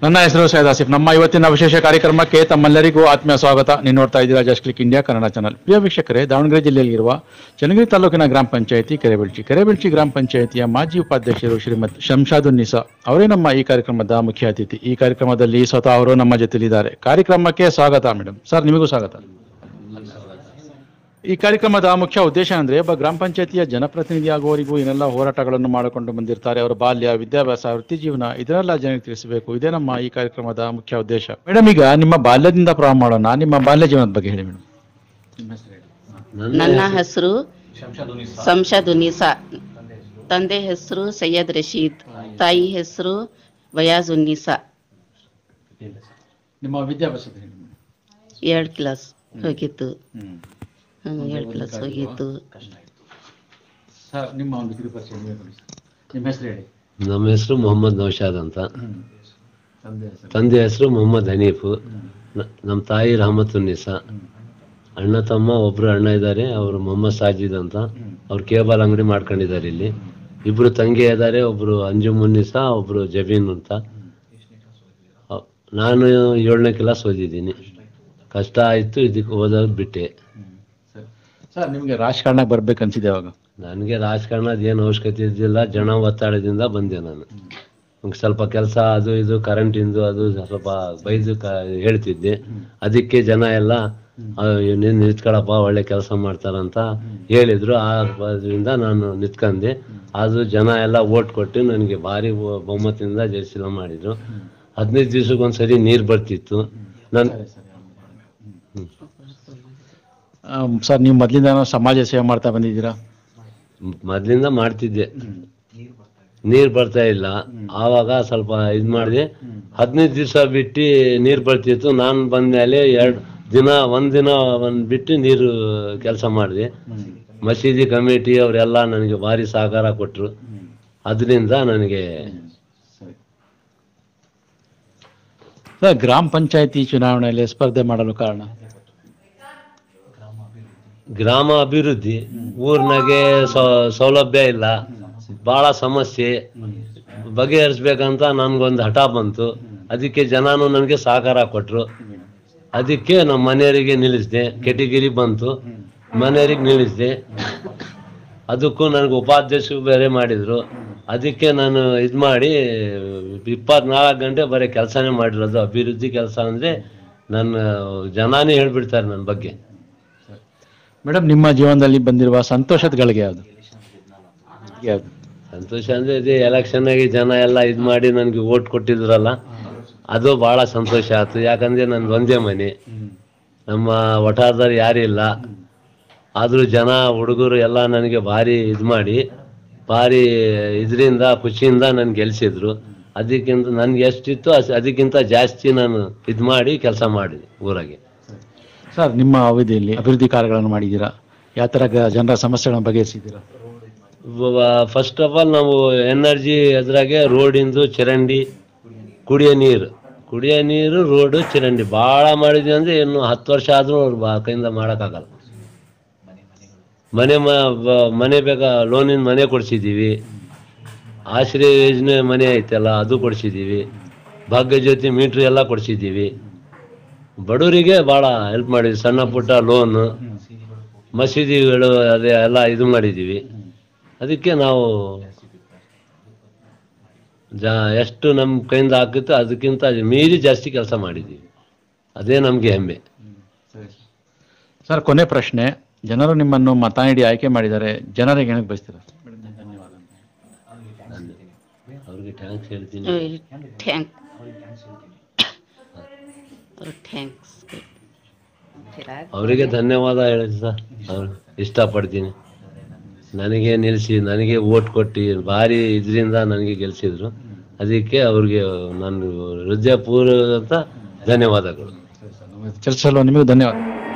ನನ್ನ ಹೆಸರು ಸೈಯದ್ ಆಸಿಫ್ ನಮ್ಮ ಇವತ್ತಿನ ವಿಶೇಷ ಕಾರ್ಯಕ್ರಮಕ್ಕೆ ತಮ್ಮೆಲ್ಲರಿಗೂ ಆತ್ಮೀಯ ಸ್ವಾಗತ ನೀವು ನೋಡ್ತಾ ಇದ್ದೀರಾ just click India Kannada channel ಪ್ರಿಯ ವೀಕ್ಷಕರೇ ದಾವಣಗೆರೆ ಜಿಲ್ಲೆಯಲ್ಲಿರುವ ಚನ್ನಗಿರಿ ತಾಲೂಕಿನ ಗ್ರಾಮ ಪಂಚಾಯಿತಿ ಕೆರೆಬೆಳ್ಚಿ ಕೆರೆಬೆಳ್ಚಿ ಗ್ರಾಮ ಪಂಚಾಯಿತಿಯ ಮಾಜಿ ಉಪಾಧ್ಯಕ್ಷರು ಶ್ರೀಮತಿ ಶಂಶಾದುನ್ ನಿಸಾ ಅವರೇ ನಮ್ಮ ಈ ಕಾರ್ಯಕ್ರಮದ ಮುಖ್ಯ ಅತಿಥಿ ಈ ಕಾರ್ಯಕ್ರಮದಲ್ಲಿ ಸ್ವತಃ ಅವರು ನಮ್ಮ ಜೊತೆಲಿದ್ದಾರೆ ಕಾರ್ಯಕ್ರಮಕ್ಕೆ ಸ್ವಾಗತ ಮೇಡಮ್ ಸರ್ ನಿಮಗೂ ಸ್ವಾಗತ ಈ ಕಾರ್ಯಕ್ರಮದ ಮುಖ್ಯ ಉದ್ದೇಶ ಅಂದ್ರೆ ಒಬ್ಬ ಗ್ರಾಮ ಪಂಚಾಯತಿಯ ಜನಪ್ರತಿನಿಧಿ ಆಗುವವರಿಗೂ ಏನೆಲ್ಲ ಹೋರಾಟಗಳನ್ನು ಮಾಡಿಕೊಂಡು ಬಂದಿರ್ತಾರೆ ಅವರ ಬಾಲ್ಯ ವಿದ್ಯಾಭ್ಯಾಸ ವೃತ್ತಿ ಜೀವನ ಇದನ್ನೆಲ್ಲ ಜನಕ್ಕೆ ತಿಳಿಸಬೇಕು ಇದೇ ನಮ್ಮ ಈ ಕಾರ್ಯಕ್ರಮದ ಮುಖ್ಯ ಉದ್ದೇಶ ಮೇಡಮ್ ಈಗ ನಿಮ್ಮ ಬಾಲ್ಯದಿಂದ ಪ್ರಾರಂಭ ಮಾಡೋಣ ನಿಮ್ಮ ಬಾಲ್ಯ ಜೀವನದ ಬಗ್ಗೆ ಹೇಳಿ ಮೇಡಮ್ ನನ್ನ ಹೆಸರು ಸಂಶದುನಿಸಾ ತಂದೆ ಹೆಸರು ಸೈಯದ್ ರಶೀದ್ ತಾಯಿ ಹೆಸರು ವಯಾಜ್ ಉನ್ನಿಸಾ ನಿಮ್ಮ ವಿದ್ಯಾಭ್ಯಾಸದ ಹೇಳಿ ಮೇಡಮ್ ಎರಡು ಕ್ಲಾಸ್ ಹೋಗಿತ್ತು ಹ್ಮ್, ಎರಡು ಕ್ಲಾಸ್ ಹೋಗಿತ್ತು ಸರ್ ನಿಮ್ಮ ಒಂದು ಕಿರು ಪರಿಚಯ ನೀವೇ ಕೊಡಿ ಸರ್. ನಿಮ್ಮ ಹೆಸರು ಹೇಳಿ ನಮ್ಮ ಹೆಸರು ಮೊಹಮ್ಮದ್ ನೌಶಾದ್ ಅಂತ ತಂದೆ ಹೆಸರು ತಂದೆ ಹೆಸರು ಮೊಹಮ್ಮದ್ ಹನೀಫ್ ನ- ನಮ್ಮ ತಾಯಿ ರಹಮತುನ್ನಿಸಾ ಅಣ್ಣ ತಮ್ಮ ಒಬ್ರು ಅಣ್ಣ ಇದ್ದಾರೆ ಅವರು ಮೊಹಮ್ಮದ್ ಸಾಜಿದ್ ಅಂತ ಅವ್ರು ಕೇಬಲ್ ಅಂಗಡಿ ಮಾಡ್ಕೊಂಡಿದ್ದಾರೆ ಇಲ್ಲಿ ಇಬ್ರು ತಂಗಿ ಇದ್ದಾರೆ ಒಬ್ರು ಅಂಜುಮುನ್ನಿಸಾ ಒಬ್ರು ಜಬೀನ್ ಅಂತ ಅವ್- ನಾನು ಏಳನೇ ಕ್ಲಾಸ್ ಓದಿದ್ದೀನಿ ಕಷ್ಟ ಆಯಿತು ಇದಕ್ಕೆ ಓದೋದು ಬಿಟ್ಟೆ ಸರಿ ಸರ್ ನಿಮಗೆ ರಾಜಕಾರಣಕ್ಕೆ ಬರ್ಬೇಕು ಅನ್ಸಿದೆ ಅವಾಗ ನನಗೆ ರಾಜಕಾರಣದ ಏನು ಅವಶ್ಯಕತೆ ಇದ್ದಿಲ್ಲ ಜನ ಒತ್ತಡದಿಂದ ಬಂದೆ ನಾನು ನಂಗೆ ಸ್ವಲ್ಪ ಕೆಲಸ ಅದು ಇದು ಕರೆಂಟಿಂದು ಅದು ಸ್ವಲ್ಪ ಬೈದು ಕ ಹೇಳ್ತಿದ್ದೆ ಅದಕ್ಕೆ ಜನ ಎಲ್ಲ ಆ, ನೀನ್ ನಿಂತ್ಕೊಳಪ್ಪ ಒಳ್ಳೆ ಕೆಲಸ ಮಾಡ್ತಾರಂತ ಹೇಳಿದ್ರು ಆ ಅದರಿಂದ ನಾನು ನಿಂತ್ಕೊಂಡೆ ಅದು ಜನ ಎಲ್ಲ ಓಟ್ ಕೊಟ್ಟು ನನಗೆ ಭಾರಿ ಬ- ಬಹುಮತದಿಂದ ಜಯಶೀಲ ಮಾಡಿದ್ರು ಹದಿನೈದು ದಿವ್ಸಕ್ಕೊಂದ್ಸರಿ ನೀರು ಬರ್ತಿತ್ತು ನನ್ ಆಮ್, ಸರ್ ನೀವು ಮೊದಲಿಂದ ಸಮಾಜ ಸೇವೆ ಮಾಡ್ತಾ ಬಂದಿದ್ದೀರಾ ಮೊದ್ಲಿಂದ ಮಾಡ್ತಿದ್ದೆ ನೀರ್ ಬರ್ತಾ ಇಲ್ಲ ಆವಾಗ ಸ್ವಲ್ಪ ಇದ್ ಮಾಡಿದೆ ಹದಿನೈದು ದಿವಸ ಬಿಟ್ಟು ನೀರ್ ಬರ್ತಿತ್ತು ನಾನು ಬಂದ್ಮೇಲೆ ಎರಡು ದಿನ ಒಂದ್ ದಿನ ಒಂದ್ ಬಿಟ್ಟು ನೀರು ಕೆಲಸ ಮಾಡಿದೆ ಮಸೀದಿ ಕಮಿಟಿ ಅವರೆಲ್ಲ ನನಗೆ ಭಾರಿ ಸಹಕಾರ ಕೊಟ್ಟರು ಅದರಿಂದ ನನಗೆ ಸರ್ ಗ್ರಾಮ ಪಂಚಾಯತಿ ಚುನಾವಣೆಯಲ್ಲಿ ಸ್ಪರ್ಧೆ ಮಾಡಲು ಕಾರಣ ಗ್ರಾಮ ಅಭಿವೃದ್ಧಿ ಊರ್ನಾಗೆ ಸೌ- ಸೌಲಭ್ಯ ಇಲ್ಲ ಭಾಳ ಸಮಸ್ಯೆ ಬಗೆಹರಿಸ್ಬೇಕಂತ ನನ್ಗೊಂದು ಹಠ ಬಂತು ಅದಕ್ಕೆ ಜನನು ನನಗೆ ಸಹಕಾರ ಕೊಟ್ಟರು ಅದಕ್ಕೆ ನಮ್ಮ ಮನೆಯವರಿಗೆ ನಿಲ್ಲಿಸಿದೆ ಕೆಟಗಿರಿ ಬಂತು ಮನೆಯವರಿಗೆ ನಿಲ್ಲಿಸಿದೆ ಅದಕ್ಕೂ ನನಗೆ ಉಪಾಧ್ಯಕ್ಷರು ಬೇರೆ ಮಾಡಿದರು ಅದಕ್ಕೆ ನಾನು ಇದು ಮಾಡಿ ಇಪ್ಪತ್ನಾಲ್ಕು ಗಂಟೆ ಬರೀ ಕೆಲಸನೇ ಮಾಡಿರೋದು ಅಭಿವೃದ್ಧಿ ಕೆಲಸ ಅಂದರೆ ನನ್ನ ಜನಾನೇ ಹೇಳ್ಬಿಡ್ತಾರೆ ನನ್ನ ಬಗ್ಗೆ ಮೇಡಮ್ ನಿಮ್ಮ ಜೀವನದಲ್ಲಿ ಬಂದಿರುವ ಸಂತೋಷದ ಗಳಿಗೆ ಯಾವುದು ಯಾವುದು ಸಂತೋಷ ಅಂದ್ರೆ ಇದೇ ಎಲೆಕ್ಷನ್ ಆಗಿ ಜನ ಎಲ್ಲ ಇದು ಮಾಡಿ ನನಗೆ ಓಟ್ ಕೊಟ್ಟಿದ್ರಲ್ಲ ಅದು ಬಹಳ ಸಂತೋಷ ಆಯ್ತು ಯಾಕಂದ್ರೆ ನಂದು ಒಂದೇ ಮನೆ ನಮ್ಮ ವಠಾರದಲ್ಲಿ ಯಾರೂ ಇಲ್ಲ ಆದರೂ ಜನ ಹುಡುಗರು ಎಲ್ಲ ನನಗೆ ಭಾರಿ ಇದು ಮಾಡಿ ಭಾರಿ ಇದರಿಂದ ಖುಷಿಯಿಂದ ನನ್ಗೆ ಗೆಲ್ಸಿದ್ರು ಅದಕ್ಕಿಂತ ನನ್ಗೆ ಎಷ್ಟಿತ್ತು ಅಸ್- ಅದಕ್ಕಿಂತ ಜಾಸ್ತಿ ನಾನು ಇದು ಮಾಡಿ ಕೆಲಸ ಮಾಡಿದೆ ಊರಾಗೆ ಸರ್ ನಿಮ್ಮ ಅವಧಿಯಲ್ಲಿ ಅಭಿವೃದ್ಧಿ ಕಾರ್ಯಗಳನ್ನು ಮಾಡಿದ್ದೀರಾ ಯಾವ ಥರ ಗ- ಜನರ ಸಮಸ್ಯೆಗಳನ್ನು ಬಗೆಹರಿಸಿದ್ದೀರಾ ಫಸ್ಟ್ ಆಫ್ ಆಲ್ ನಾವು ಎನರ್ಜಿ ಅದ್ರಾಗೆ ರೋಡಿಂದು ಚರಂಡಿ ಕುಡಿಯೋ ನೀರು ಕುಡಿಯೋ ನೀರು ರೋಡು ಚರಂಡಿ ಭಾಳ ಮಾಡಿದ್ವಿ ಅಂದರೆ ಇನ್ನು ಹತ್ತು ವರ್ಷ ಆದರೂ ಅವ್ರು ಬಾ ಕೈಯಿಂದ ಮಾಡೋಕ್ಕಾಗಲ್ಲ ಮನೆ ಮ ಬ- ಮನೆ ಬೇಕಾ ಲೋನಿನ ಮನೆ ಕೊಡ್ಸಿದ್ದೀವಿ ಆಶ್ರಯ ಯೋಜನೆ ಮನೆ ಐತಲ್ಲ ಅದು ಕೊಡ್ಸಿದ್ದೀವಿ ಭಾಗ್ಯ ಜ್ಯೋತಿ ಮೀಟ್ರ್ ಎಲ್ಲ ಕೊಡ್ಸಿದ್ದೀವಿ ಬಡವರಿಗೆ ಭಾಳ ಹೆಲ್ಪ್ ಮಾಡಿದ್ವಿ ಸಣ್ಣ ಪುಟ್ಟ ಲೋನು ಮಸೀದಿಗಳು ಅದೇ ಎಲ್ಲ ಇದು ಮಾಡಿದ್ದೀವಿ ಅದಕ್ಕೆ ನಾವು ಜಾ ಎಷ್ಟು ನಮ್ಮ ಕೈಯಿಂದ ಆಗುತ್ತೋ ಅದಕ್ಕಿಂತ ಮೀರಿ ಜಾಸ್ತಿ ಕೆಲಸ ಮಾಡಿದ್ದೀವಿ ಅದೇ ನಮಗೆ ಹೆಮ್ಮೆ ಸರ್ ಕೊನೆ ಪ್ರಶ್ನೆ ಜನರು ನಿಮ್ಮನ್ನು ಮತ ನೀಡಿ ಆಯ್ಕೆ ಮಾಡಿದ್ದಾರೆ ಜನರಿಗೆ ಏನಕ್ಕೆ ಬಯಸ್ತೀರಾ ಅವ್ರಿಗೆ ಥ್ಯಾಂಕ್ಸ್ ಹೇಳ್ತೀನಿ ಥ್ಯಾಂಕ್ ಥ್ಯಾಂಕ್ಸ್ ಅವರಿಗೆ ಧನ್ಯವಾದ ಹೇಳಿ ಸರ್ ಅವ್ರು ಇಷ್ಟಪಡ್ತೀನಿ ನನಗೆ ನಿಲ್ಲಿಸಿ ನನಗೆ ಓಟ್ ಕೊಟ್ಟು ಭಾರಿ ಇದರಿಂದ ನನಗೆ ಗೆಲ್ಸಿದ್ರು ಅದಕ್ಕೆ ಅವ್ರಿಗೆ ನಾನು ಹೃದಯಪೂರ್ವಕ ಧನ್ಯವಾದಗಳು ಚರ್ಚಿಸಲು ನಿಮಗೂ ಧನ್ಯವಾದ